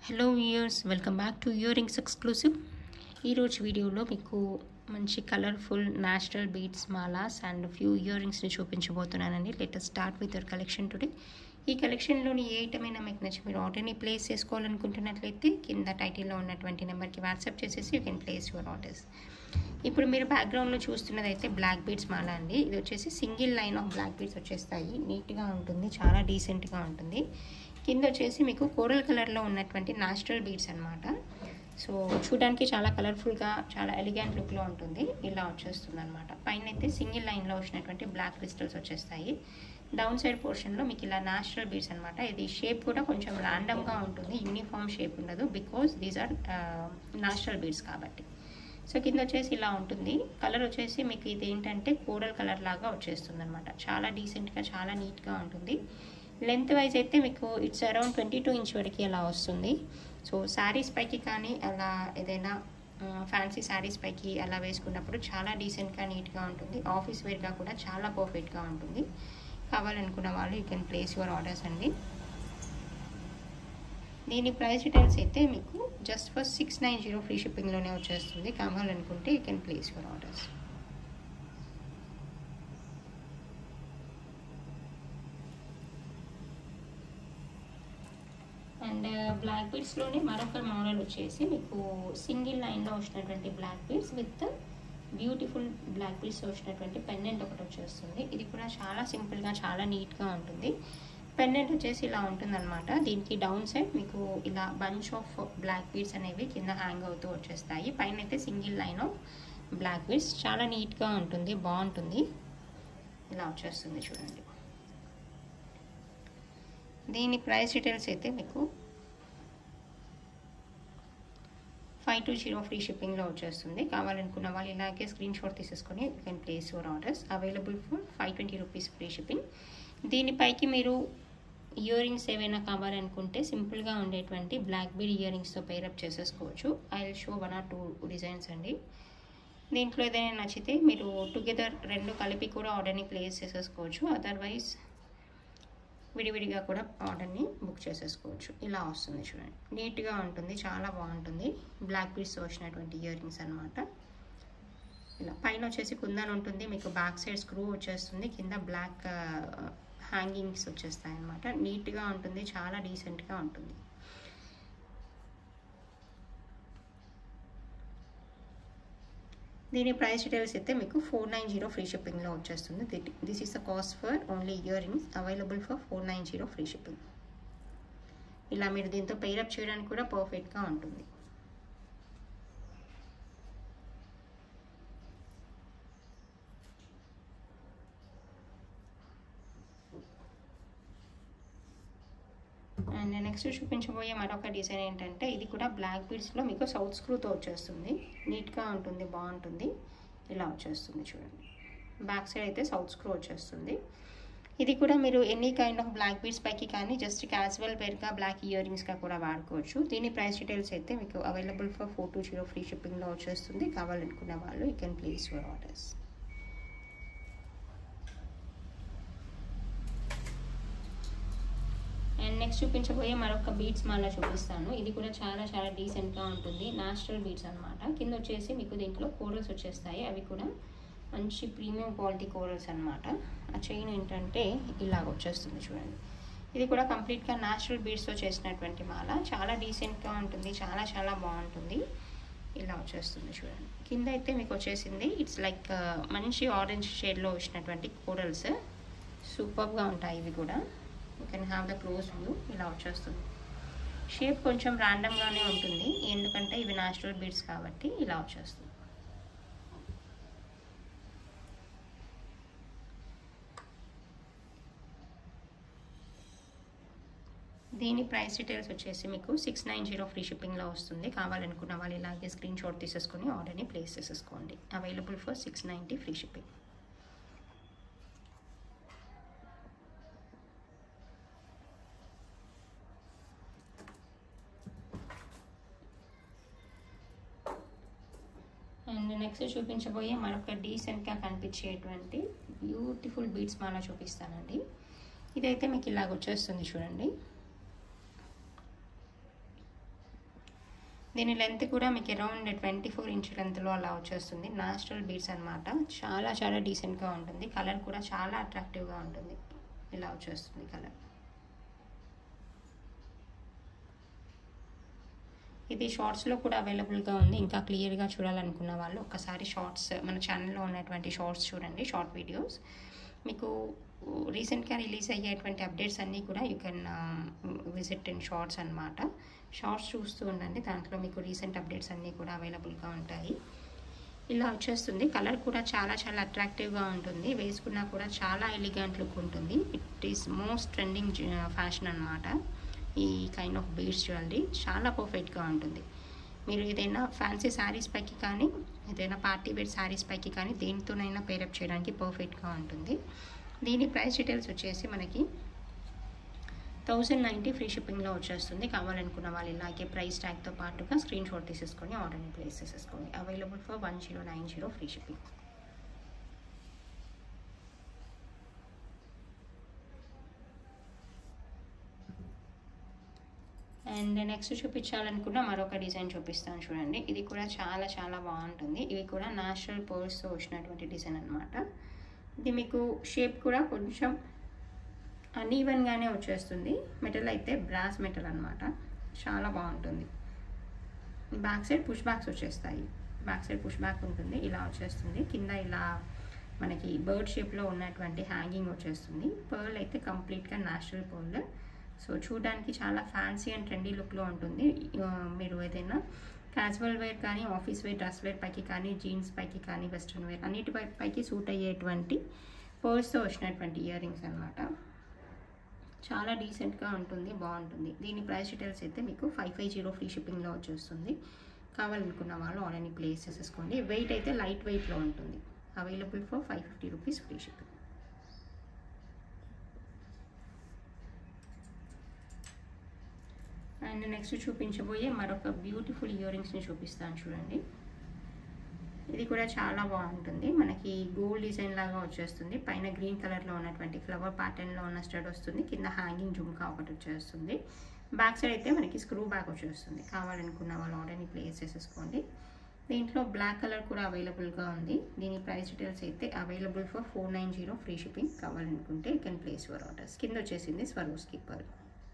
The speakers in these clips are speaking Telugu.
hello viewers welcome back to earrings exclusive ఈరోజు వీడియోలో మీకు మంచి కలర్ఫుల్ న్యాచురల్ బీడ్స్ మాలాస్ అండ్ ఫ్యూ ఇయర్ రింగ్స్ని చూపించబోతున్నానండి let's start with your collection today ఈ కలెక్షన్లోని ఏ ఐటమ్ అయినా మీకు నచ్చి మీరు ఆర్డర్ని ప్లేస్ చేసుకోవాలనుకుంటున్నట్లయితే కింద టైటిల్లో ఉన్నటువంటి నెంబర్కి వాట్సాప్ చేసేసి you can place your orders ఇప్పుడు మీరు బ్యాక్గ్రౌండ్లో చూస్తున్నది అయితే బ్లాక్ బీడ్స్ మాల అండి ఇది వచ్చేసి single line of black beads వచ్చేస్తాయి నీట్గా ఉంటుంది చాలా డీసెంట్గా ఉంటుంది కింద వచ్చేసి మీకు కోరల్ కలర్లో ఉన్నటువంటి న్యాచురల్ బీడ్స్ అనమాట సో చూడడానికి చాలా కలర్ఫుల్గా చాలా ఎలిగెంట్ లుక్లో ఉంటుంది ఇలా వచ్చేస్తుంది అనమాట పైన అయితే సింగిల్ లైన్లో వచ్చినటువంటి బ్లాక్ క్రిస్టల్స్ వచ్చేస్తాయి డౌన్ సైడ్ పోర్షన్లో మీకు ఇలా న్యాచురల్ బీడ్స్ అనమాట ఇది షేప్ కూడా కొంచెం ర్యాండమ్గా ఉంటుంది యూనిఫామ్ షేప్ ఉండదు because these are natural beads కాబట్టి సో కింద వచ్చేసి ఇలా ఉంటుంది కలర్ వచ్చేసి మీకు ఇది ఏంటంటే కోడల్ కలర్ లాగా వచ్చేస్తుంది అనమాట చాలా డీసెంట్గా చాలా నీట్గా ఉంటుంది లెంత్ వైజ్ అయితే మీకు it's around twenty two inch వరకు అలా వస్తుంది సో శారీస్ పైకి కానీ అలా ఏదైనా ఫ్యాన్సీ శారీస్ పైకి అలా వేసుకున్నప్పుడు చాలా డీసెంట్గా నీట్గా ఉంటుంది ఆఫీస్ వేర్గా కూడా చాలా పర్ఫెక్ట్గా ఉంటుంది కావాలనుకున్న వాళ్ళు you can place your orders అండి దీని ప్రైస్ డీటెయిల్స్ అయితే మీకు just for six nine zero free షిప్పింగ్లోనే వచ్చేస్తుంది కావాలనుకుంటే you can place your orders and black బీడ్స్లోనే మరొక మోడల్ వచ్చేసి మీకు సింగిల్ లైన్లో వచ్చినటువంటి black beads with beautiful black beads వచ్చినటువంటి పెండెంట్ ఒకటి వచ్చేస్తుంది ఇది కూడా చాలా సింపుల్గా చాలా నీట్గా ఉంటుంది పెండెంట్ వచ్చేసి ఇలా ఉంటుందన్నమాట దీనికి డౌన్ సైడ్ మీకు ఇలా బంచ్ ఆఫ్ బ్లాక్ బీడ్స్ అనేవి కింద హ్యాంగ్ అవుతూ వచ్చేస్తాయి పైన అయితే single line of black beads చాలా నీట్గా ఉంటుంది బాగుంటుంది ఇలా వచ్చేస్తుంది చూడండి దీని ప్రైస్ డీటెయిల్స్ అయితే మీకు ఫైవ్ టూ జీరో ఫ్రీ షిప్పింగ్లో వచ్చేస్తుంది కావాలనుకున్న వాళ్ళు ఇలాగే స్క్రీన్ షాట్ తీసేసుకొని you can place your orders available for five twenty rupees free shipping దీనిపైకి మీరు ఇయర్ రింగ్స్ ఏవైనా కావాలనుకుంటే సింపుల్గా ఉండేటువంటి బ్లాక్ బీడ్ ఇయర్ రింగ్స్తో పేరప్ చేసేసుకోవచ్చు I will show one or two designs అండి దీంట్లో ఏదైనా నచ్చితే మీరు టుగెదర్ రెండు కలిపి కూడా ఆర్డర్ని ప్లేస్ చేసేసుకోవచ్చు అదర్వైజ్ విడివిడిగా కూడా ఆర్డర్ని బుక్ చేసేసుకోవచ్చు ఇలా వస్తుంది చూడండి నీట్గా ఉంటుంది చాలా బాగుంటుంది బ్లాక్ పీస్ వచ్చినటువంటి ఇయర్ రింగ్స్ అనమాట ఇలా పైన వచ్చేసి కుందన్ ఉంటుంది మీకు బ్యాక్ సైడ్ స్క్రూ వచ్చేస్తుంది కింద బ్లాక్ హ్యాంగింగ్స్ వచ్చేస్తాయి అనమాట నీట్గా ఉంటుంది చాలా డీసెంట్గా ఉంటుంది దీని ప్రైస్ డీటెయిల్స్ అయితే మీకు ఫోర్ నైన్ జీరో ఫ్రీ షిప్పింగ్లో వచ్చేస్తుంది this is the cost for only earrings available for four nine zero free shipping ఇలా మీరు దీంతో పెయిరప్ చేయడానికి కూడా పర్ఫెక్ట్గా ఉంటుంది అండ్ నెక్స్ట్ చూపించబోయే మరొక డిజైన్ ఏంటంటే ఇది కూడా బ్లాక్ బీడ్స్లో మీకు సౌత్ స్క్రూతో వచ్చేస్తుంది నీట్గా ఉంటుంది బాగుంటుంది ఇలా వచ్చేస్తుంది చూడండి బ్యాక్ సైడ్ అయితే సౌత్ స్క్రూ వచ్చేస్తుంది ఇది కూడా మీరు any kind of black beads పైకి కానీ జస్ట్ క్యాజువల్ వేర్గా బ్లాక్ ఇయర్ రింగ్స్గా కూడా వాడుకోవచ్చు దీని ప్రైస్ డీటెయిల్స్ అయితే మీకు available for four two zero free షిప్పింగ్లో వచ్చేస్తుంది కావాలనుకున్న వాళ్ళు you can place your orders and next చూపించబోయే మరొక బీడ్స్ మాల చూపిస్తాను ఇది కూడా చాలా చాలా డీసెంట్గా ఉంటుంది న్యాచురల్ బీడ్స్ అనమాట కింద వచ్చేసి మీకు దీంట్లో కోరల్స్ వచ్చేస్తాయి అవి కూడా మంచి ప్రీమియం క్వాలిటీ కోరల్స్ అనమాట ఆ చైన్ ఏంటంటే ఇలాగ వచ్చేస్తుంది చూడండి ఇది కూడా కంప్లీట్గా న్యాచురల్ బీడ్స్తో చేసినటువంటి మాల చాలా డీసెంట్గా ఉంటుంది చాలా చాలా బాగుంటుంది ఇలా వచ్చేస్తుంది చూడండి కింద అయితే మీకు వచ్చేసింది ఇట్స్ లైక్ మంచి ఆరెంజ్ షేడ్లో వచ్చినటువంటి కోరల్స్ సూపర్గా ఉంటాయి ఇవి కూడా you can have the close view ఇలా వచ్చేస్తుంది షేప్ కొంచెం ర్యాండమ్గానే ఉంటుంది ఎందుకంటే ఇవి న్యాచురల్ బీడ్స్ కాబట్టి ఇలా వచ్చేస్తుంది దీని ప్రైస్ డీటెయిల్స్ వచ్చేసి మీకు సిక్స్ నైన్ జీరో ఫ్రీ షిప్పింగ్లో వస్తుంది కావాలనుకున్న వాళ్ళు ఇలాగే స్క్రీన్ షాట్ తీసేసుకొని ఆర్డర్ని ప్లేస్ చేసేసుకోండి available for six ninety free shipping and next చూపించబోయే మరొక డీసెంట్గా కనిపించేటువంటి బ్యూటిఫుల్ బీడ్స్ మాల చూపిస్తానండి ఇదైతే మీకు ఇలాగ వచ్చేస్తుంది చూడండి దీని లెంత్ కూడా మీకు అరౌండ్ ట్వంటీ ఫోర్ ఇంచ్ లెంత్లో అలా వచ్చేస్తుంది నాచురల్ బీడ్స్ అనమాట చాలా చాలా డీసెంట్గా ఉంటుంది కలర్ కూడా చాలా అట్రాక్టివ్గా ఉంటుంది ఇలా వచ్చేస్తుంది కలర్ ఇది షార్ట్స్లో కూడా అవైలబుల్గా ఉంది ఇంకా క్లియర్గా చూడాలనుకున్న వాళ్ళు ఒకసారి షార్ట్స్ మన ఛానల్లో ఉన్నటువంటి షార్ట్స్ చూడండి షార్ట్ వీడియోస్ మీకు రీసెంట్గా రిలీజ్ అయ్యేటువంటి అప్డేట్స్ అన్నీ కూడా you can visit in shorts అనమాట షార్ట్స్ చూస్తూ ఉండండి దాంట్లో మీకు రీసెంట్ అప్డేట్స్ అన్నీ కూడా అవైలబుల్గా ఉంటాయి ఇలా వచ్చేస్తుంది కలర్ కూడా చాలా చాలా అట్రాక్టివ్గా ఉంటుంది వేసుకున్నా కూడా చాలా ఎలిగెంట్ లుక్ ఉంటుంది it is most trending fashion అనమాట ఈ కైండ్ ఆఫ్ బీడ్స్ జ్యువెలరీ చాలా పర్ఫెక్ట్గా ఉంటుంది మీరు ఏదైనా ఫ్యాన్సీ శారీస్ పైకి కానీ ఏదైనా పార్టీ వేర్ శారీస్ పైకి కానీ దేనితోనైనా పేరప్ చేయడానికి పర్ఫెక్ట్గా ఉంటుంది దీని ప్రైస్ డీటెయిల్స్ వచ్చేసి మనకి థౌజండ్ నైంటీ ఫ్రీ షిప్పింగ్లో వచ్చేస్తుంది కావాలనుకున్న వాళ్ళు ఇలాగే ప్రైస్ ట్యాగ్తో పాటుగా స్క్రీన్ షాట్ తీసేసుకొని ఆర్డర్ని ప్లేస్ చేసేసుకోండి available for one zero nine zero free shipping and next చూపించాలనుకున్న మరొక డిజైన్ చూపిస్తాను చూడండి ఇది కూడా చాలా చాలా బాగుంటుంది ఇవి కూడా న్యాచురల్ పర్స్తో వచ్చినటువంటి డిజైన్ అనమాట ఇది మీకు షేప్ కూడా కొంచెం అన్ఈవెన్గానే వచ్చేస్తుంది మెటల్ అయితే బ్రాస్ మెటల్ అనమాట చాలా బాగుంటుంది బ్యాక్ సైడ్ పుష్ బ్యాక్స్ వచ్చేస్తాయి బ్యాక్ సైడ్ పుష్ బ్యాక్ ఉంటుంది ఇలా వచ్చేస్తుంది కింద ఇలా మనకి బర్డ్ షేప్లో ఉన్నటువంటి హ్యాంగింగ్ వచ్చేస్తుంది పర్ల్ అయితే కంప్లీట్గా న్యాచురల్ పర్ల్ సో చూడడానికి చాలా ఫ్యాన్సీ అండ్ ట్రెండీ లుక్లో ఉంటుంది మీరు ఏదైనా క్యాజువల్ వేర్ కానీ ఆఫీస్ వేర్ డ్రెస్ వేర్ పైకి కానీ జీన్స్ పైకి కానీ వెస్ట్రన్ వేర్ అన్నిటి పైకి సూట్ అయ్యేటువంటి పర్స్తో వచ్చినటువంటి ఇయర్ రింగ్స్ అనమాట చాలా డీసెంట్గా ఉంటుంది బాగుంటుంది దీని ప్రైస్ డీటెయిల్స్ అయితే మీకు ఫైవ్ ఫైవ్ జీరో ఫ్రీ షిప్పింగ్లో వచ్చేస్తుంది కావాలనుకున్న వాళ్ళు ఆర్డర్ని ప్లేస్ చేసేసుకోండి వెయిట్ అయితే లైట్ వెయిట్లో ఉంటుంది available for five fifty rupees free shipping and next చూపించబోయే మరొక బ్యూటిఫుల్ ఇయర్ రింగ్స్ని చూపిస్తాను చూడండి ఇది కూడా చాలా బాగుంటుంది మనకి గోల్డ్ డిజైన్ లాగా వచ్చేస్తుంది పైన గ్రీన్ కలర్లో ఉన్నటువంటి ఫ్లవర్ ప్యాటర్న్లో ఉన్న స్టడ్ వస్తుంది కింద హ్యాంగింగ్ జుమ్కా ఒకటి వచ్చేస్తుంది బ్యాక్ సైడ్ అయితే మనకి స్క్రూ బ్యాక్ వచ్చేస్తుంది కావాలనుకున్న వాళ్ళు ఆర్డర్ని ప్లేస్ చేసేసుకోండి దీంట్లో బ్లాక్ కలర్ కూడా అవైలబుల్గా ఉంది దీని ప్రైస్ డీటెయిల్స్ అయితే available for four nine zero free shipping కావాలనుకుంటే you can place your orders కింద వచ్చేసింది స్వరోస్కి పర్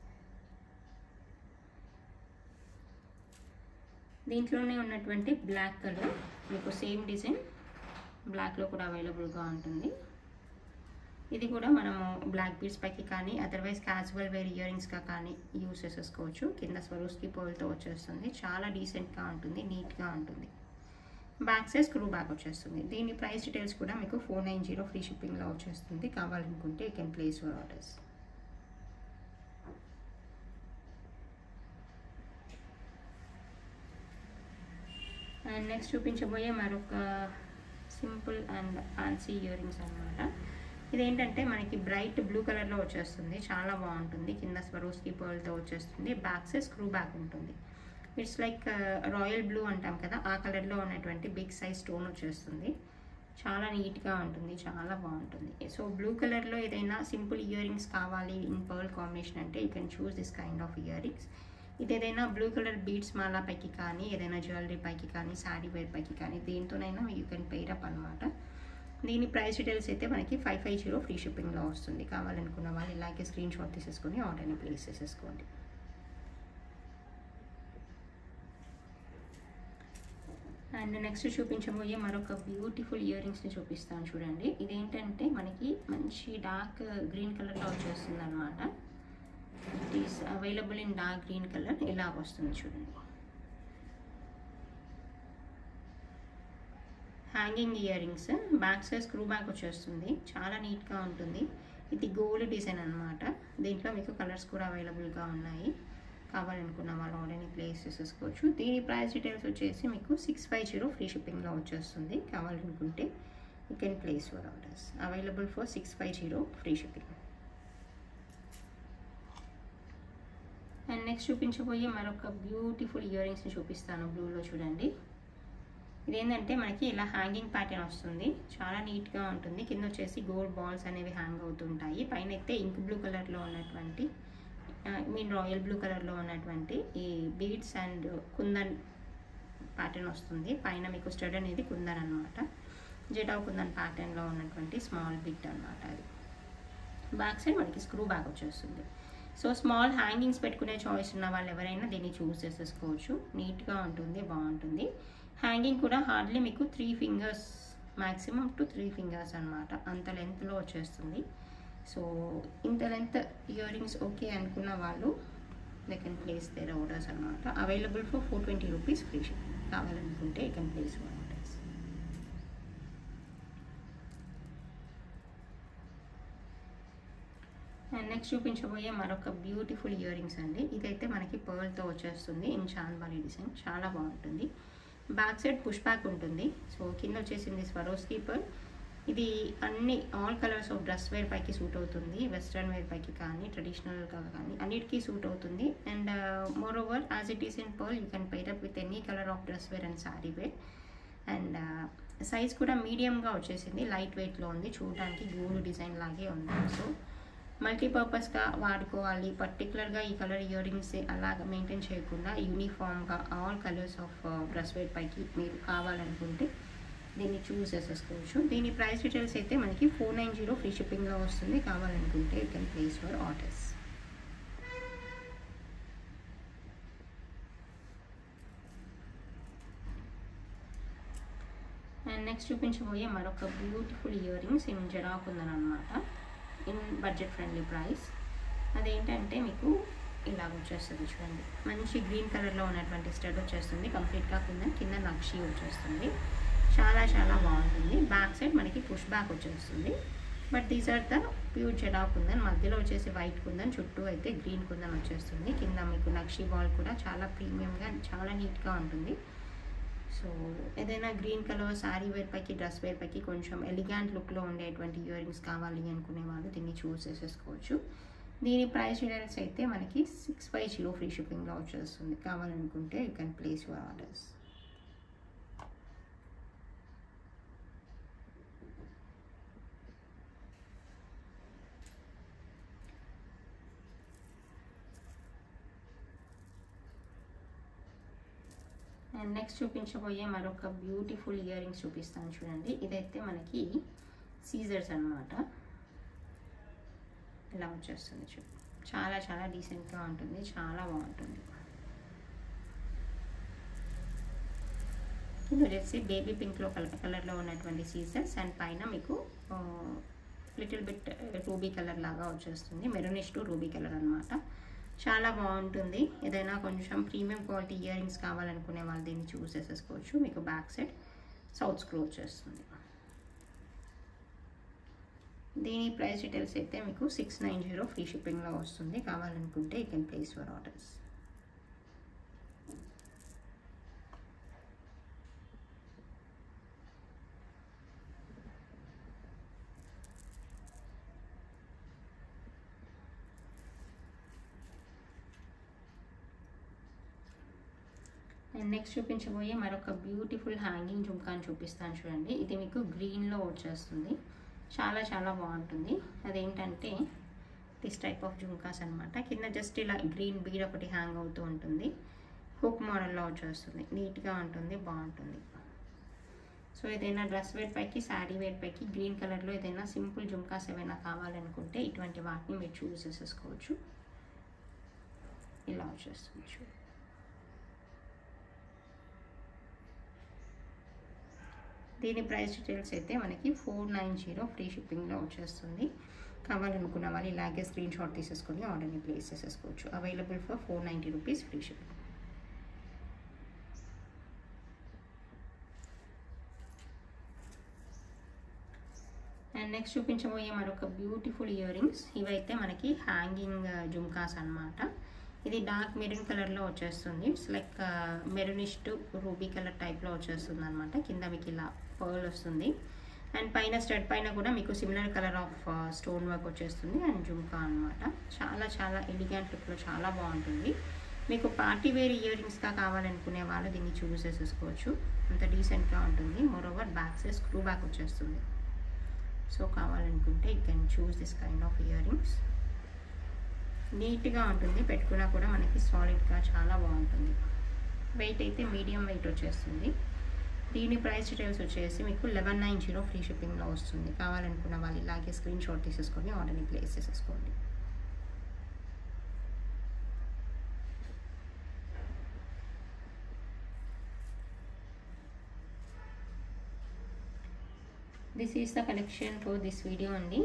దీంట్లోనే ఉన్నటువంటి బ్లాక్ కలర్ మీకు సేమ్ డిజైన్ బ్లాక్లో కూడా అవైలబుల్గా ఉంటుంది ఇది కూడా మనము బ్లాక్ బీడ్స్ పైకి కానీ అదర్వైజ్ క్యాజువల్ వేర్ ఇయర్ రింగ్స్గా కానీ యూస్ చేసేసుకోవచ్చు కింద స్వరూస్కి పోల్తో వచ్చేస్తుంది చాలా డీసెంట్గా ఉంటుంది నీట్గా ఉంటుంది బ్యాక్ సైజ్ స్క్రూ బ్యాక్ వచ్చేస్తుంది దీని ప్రైస్ డీటెయిల్స్ కూడా మీకు ఫోర్ నైన్ జీరో ఫ్రీ షిప్పింగ్లో వచ్చేస్తుంది కావాలనుకుంటే you can place your orders and next చూపించబోయే మరొక simple and fancy earrings అనమాట ఇదేంటంటే మనకి బ్రైట్ బ్లూ కలర్లో వచ్చేస్తుంది చాలా బాగుంటుంది కింద స్వరోస్కి పర్ల్తో వచ్చేస్తుంది బ్యాక్ సైజ్ స్క్రూ బ్యాక్ ఉంటుంది ఇట్స్ లైక్ రాయల్ బ్లూ అంటాం కదా ఆ కలర్లో ఉన్నటువంటి బిగ్ సైజ్ స్టోన్ వచ్చేస్తుంది చాలా నీట్గా ఉంటుంది చాలా బాగుంటుంది సో బ్లూ కలర్లో ఏదైనా సింపుల్ ఇయర్ రింగ్స్ కావాలి ఇన్ పర్ల్ కాంబినేషన్ అంటే you can choose this kind of earrings ఇది ఏదైనా బ్లూ కలర్ బీడ్స్ మాలా పైకి కానీ ఏదైనా జ్యువెలరీ పైకి కానీ శారీ వేర్ పైకి కానీ దేంతోనైనా యూ కెన్ పెయిర్ అప్ అనమాట దీని ప్రైస్ డీటెయిల్స్ అయితే మనకి ఫైవ్ ఫైవ్ జీరో ఫ్రీ షిప్పింగ్లో వస్తుంది కావాలనుకున్న వాళ్ళు ఇలాగే స్క్రీన్ షాట్ తీసేసుకొని ఆర్డర్ని ప్లేస్ చేసేసుకోండి అండ్ నెక్స్ట్ చూపించబోయే మరొక బ్యూటిఫుల్ ఇయర్ రింగ్స్ని చూపిస్తాను చూడండి ఇదేంటంటే మనకి మంచి డార్క్ గ్రీన్ కలర్లో వచ్చేస్తుంది అనమాట it is available in dark green colour ఇలా వస్తుంది చూడండి hanging earrings back side screw back వచ్చేస్తుంది చాలా నీట్గా ఉంటుంది ఇది గోల్డ్ డిజైన్ అనమాట దీంట్లో మీకు కలర్స్ కూడా అవైలబుల్గా ఉన్నాయి కావాలనుకున్న వాళ్ళు ఆర్డర్ని ప్లేస్ చేసేసుకోవచ్చు దీని ప్రైస్ డీటెయిల్స్ వచ్చేసి మీకు సిక్స్ ఫైవ్ జీరో ఫ్రీ షిప్పింగ్లో వచ్చేస్తుంది కావాలనుకుంటే you can place your orders available for six five zero free shipping and next చూపించబోయే మరొక బ్యూటిఫుల్ ఇయర్ రింగ్స్ని చూపిస్తాను బ్లూలో చూడండి ఇదేంటంటే మనకి ఇలా హ్యాంగింగ్ ప్యాటర్న్ వస్తుంది చాలా నీట్గా ఉంటుంది కింద వచ్చేసి గోల్డ్ బాల్స్ అనేవి హ్యాంగ్ అవుతుంటాయి పైన అయితే ఇంక్ బ్లూ కలర్లో ఉన్నటువంటి మీన్ రాయల్ బ్లూ కలర్లో ఉన్నటువంటి ఈ బీడ్స్ అండ్ కుందన్ ప్యాటర్న్ వస్తుంది పైన మీకు స్టడ్ అనేది కుందన్ అనమాట జెటావ్ కుందన్ ప్యాటర్న్లో ఉన్నటువంటి స్మాల్ బిట్ అనమాట అది బ్యాక్ సైడ్ మనకి స్క్రూ బ్యాక్ వచ్చేస్తుంది సో స్మాల్ హ్యాంగింగ్స్ పెట్టుకునే చాయిస్ ఉన్న వాళ్ళు ఎవరైనా దీన్ని చూస్ చేసేసుకోవచ్చు నీట్గా ఉంటుంది బాగుంటుంది హ్యాంగింగ్ కూడా హార్డ్లీ మీకు three fingers maximum two three fingers అనమాట అంత లెంత్లో వచ్చేస్తుంది సో ఇంత లెంత్ ఇయర్ రింగ్స్ ఓకే అనుకున్న వాళ్ళు they can place their orders అనమాట available for four twenty rupees free shipping కావాలనుకుంటే you can place orders and next చూపించబోయే మరొక బ్యూటిఫుల్ ఇయర్ రింగ్స్ అండి ఇదైతే మనకి పర్ల్తో వచ్చేస్తుంది ఇన్ చాంద్బారీ డిజైన్ చాలా బాగుంటుంది బ్యాక్ సైడ్ పుష్ బ్యాక్ ఉంటుంది సో కింద వచ్చేసింది స్వరోస్కి పర్ల్ ఇది అన్ని all colours of dress wear పైకి సూట్ అవుతుంది వెస్ట్రన్ వేర్ పైకి కానీ ట్రెడిషనల్గా కానీ అన్నిటికీ సూట్ అవుతుంది and moreover as it is in pearl you can pair up with any colour of dress wear and sari wear and size కూడా మీడియంగా వచ్చేసింది లైట్ వెయిట్లో ఉంది చూడడానికి గోల్డ్ డిజైన్ లాగే ఉంది సో మల్టీపర్పస్గా వాడుకోవాలి పర్టికులర్గా ఈ కలర్ ఇయర్ రింగ్స్ అలాగ మెయింటైన్ చేయకుండా యూనిఫామ్గా all colours of dress wear పైకి మీరు కావాలనుకుంటే దీన్ని చూస్ చేసేసుకోవచ్చు దీని ప్రైస్ డీటెయిల్స్ అయితే మనకి ఫోర్ నైన్ జీరో ఫ్రీ షిప్పింగ్లో వస్తుంది కావాలనుకుంటే you can place for orders and next చూపించబోయే మరొక బ్యూటిఫుల్ ఇయర్ రింగ్స్ ఇన్ జరాక్ ఉందనమాట ఇన్ బడ్జెట్ ఫ్రెండ్లీ ప్రైస్ అదేంటంటే మీకు ఇలా వచ్చేస్తుంది చూడండి మంచి గ్రీన్ కలర్లో ఉన్నటువంటి స్టడ్ వచ్చేస్తుంది కంప్లీట్గా కింద కింద నక్షి వచ్చేస్తుంది చాలా చాలా బాగుంటుంది బ్యాక్ సైడ్ మనకి పుష్ బ్యాక్ వచ్చేస్తుంది but these are the pure చెడా కుందన్ మధ్యలో వచ్చేసి వైట్ కుందన్ చుట్టూ అయితే గ్రీన్ కుందన్ వచ్చేస్తుంది కింద మీకు నక్షి బాల్ కూడా చాలా ప్రీమియంగా చాలా నీట్గా ఉంటుంది సో ఏదైనా గ్రీన్ కలర్ శారీ వేర్ పైకి డ్రెస్ వేర్ పైకి కొంచెం ఎలిగాంట్ లుక్లో ఉండేటువంటి ఇయర్ రింగ్స్ కావాలి అనుకునే వాళ్ళు దీన్ని చూస్ చేసేసుకోవచ్చు దీని ప్రైస్ డీటెయిల్స్ అయితే మనకి సిక్స్ ఫైవ్ జీరో ఫ్రీ షిప్పింగ్లో వచ్చేస్తుంది కావాలనుకుంటే you can place your orders and next చూపించబోయే మరొక బ్యూటిఫుల్ ఇయర్ రింగ్స్ చూపిస్తాను చూడండి ఇదైతే మనకి సీజర్స్ అనమాట ఇలా వచ్చేస్తుంది చూ చాలా చాలా డీసెంట్గా ఉంటుంది చాలా బాగుంటుంది ఇది వచ్చేసి బేబీ పింక్లో కలర్ కలర్లో ఉన్నటువంటి సీజర్స్ అండ్ పైన మీకు లిటిల్ బిట్ రూబీ కలర్ లాగా వచ్చేస్తుంది మెరూనిష్ టు రూబీ కలర్ అనమాట చాలా బాగుంటుంది ఏదైనా కొంచెం ప్రీమియం క్వాలిటీ ఇయర్ రింగ్స్ కావాలనుకునే వాళ్ళు దీన్ని చూస్ చేసేసుకోవచ్చు మీకు బ్యాక్ సైడ్ సౌత్ స్క్రూ వచ్చేస్తుంది దీని ప్రైస్ డీటెయిల్స్ అయితే మీకు సిక్స్ నైన్ జీరో ఫ్రీ షిప్పింగ్లో వస్తుంది కావాలనుకుంటే you can place for orders and next చూపించబోయే మరొక బ్యూటిఫుల్ హ్యాంగింగ్ జుమ్కాని చూపిస్తాను చూడండి ఇది మీకు గ్రీన్లో వచ్చేస్తుంది చాలా చాలా బాగుంటుంది అదేంటంటే దిస్ టైప్ ఆఫ్ జుమ్కాస్ అనమాట కింద జస్ట్ ఇలా గ్రీన్ బీడ్ ఒకటి హ్యాంగ్ అవుతూ ఉంటుంది హుక్ మోడల్లో వచ్చేస్తుంది నీట్గా ఉంటుంది బాగుంటుంది సో ఏదైనా డ్రెస్ వేర్ పైకి శారీ వేర్ పైకి గ్రీన్ కలర్లో ఏదైనా సింపుల్ జుమ్కాస్ ఏమైనా కావాలనుకుంటే ఇటువంటి వాటిని మీరు చూస్ చేసేసుకోవచ్చు ఇలా వచ్చేస్తుంది చూడండి దీని ప్రైస్ డీటెయిల్స్ అయితే మనకి ఫోర్ నైన్ జీరో ఫ్రీ షిప్పింగ్లో వచ్చేస్తుంది కావాలనుకున్న వాళ్ళు ఇలాగే స్క్రీన్ షాట్ తీసేసుకొని ఆర్డర్ని ప్లేస్ చేసేసుకోవచ్చు available for four ninety rupees free shipping and next చూపించబోయే మరొక బ్యూటిఫుల్ ఇయర్ రింగ్స్ ఇవైతే మనకి హ్యాంగింగ్ జుమ్కాస్ అనమాట ఇది డార్క్ మెరూన్ కలర్లో వచ్చేస్తుంది it's like maroonish to ruby colour టైప్లో వచ్చేస్తుంది అనమాట కింద మీకు ఇలా పర్ల్ వస్తుంది అండ్ పైన స్టడ్ పైన కూడా మీకు similar colour of stone work వచ్చేస్తుంది అండ్ జుమ్కా అనమాట చాలా చాలా ఎలిగెంట్ లుక్లో చాలా బాగుంటుంది మీకు పార్టీ వేర్ ఇయర్ రింగ్స్గా కావాలనుకునే వాళ్ళు దీన్ని చూస్ చేసేసుకోవచ్చు అంత డీసెంట్గా ఉంటుంది moreover back side screw back వచ్చేస్తుంది సో కావాలనుకుంటే you can choose this kind of earrings నీట్గా ఉంటుంది పెట్టుకున్నా కూడా మనకి సాలిడ్గా చాలా బాగుంటుంది వెయిట్ అయితే మీడియం వెయిట్ వచ్చేస్తుంది దీని ప్రైస్ డీటెయిల్స్ వచ్చేసి మీకు లెవెన్ నైన్ జీరో ఫ్రీ షిప్పింగ్లో వస్తుంది కావాలనుకున్న వాళ్ళు ఇలాగే స్క్రీన్ షాట్ తీసేసుకొని ఆర్డర్ని ప్లేస్ చేసేసుకోండి this is the collection for this video అండి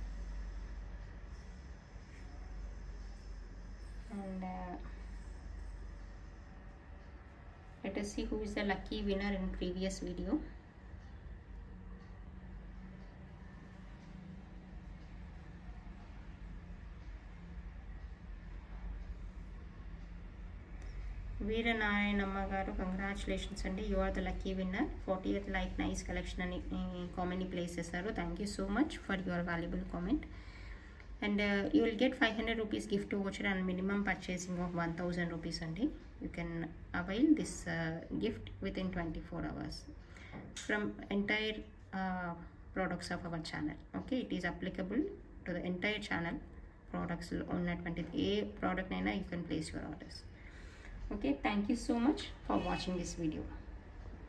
and uh, let us see who is the lucky winner in previous video Veeranarayanamma garu congratulations అండి you are the lucky winner forty eighth like nice collection అని కామెంట్ని ప్లేస్ చేశారు thank you so much for your valuable comment and uh, you will get 500 rupees gift voucher and minimum purchasing of 1000 rupees only you can avail this uh, gift within 24 hours from entire uh, products of our channel okay it is applicable to the entire channel products ఉన్నటువంటి ఏ ప్రోడక్ట్ అయినా you can place your orders okay thank you so much for watching this video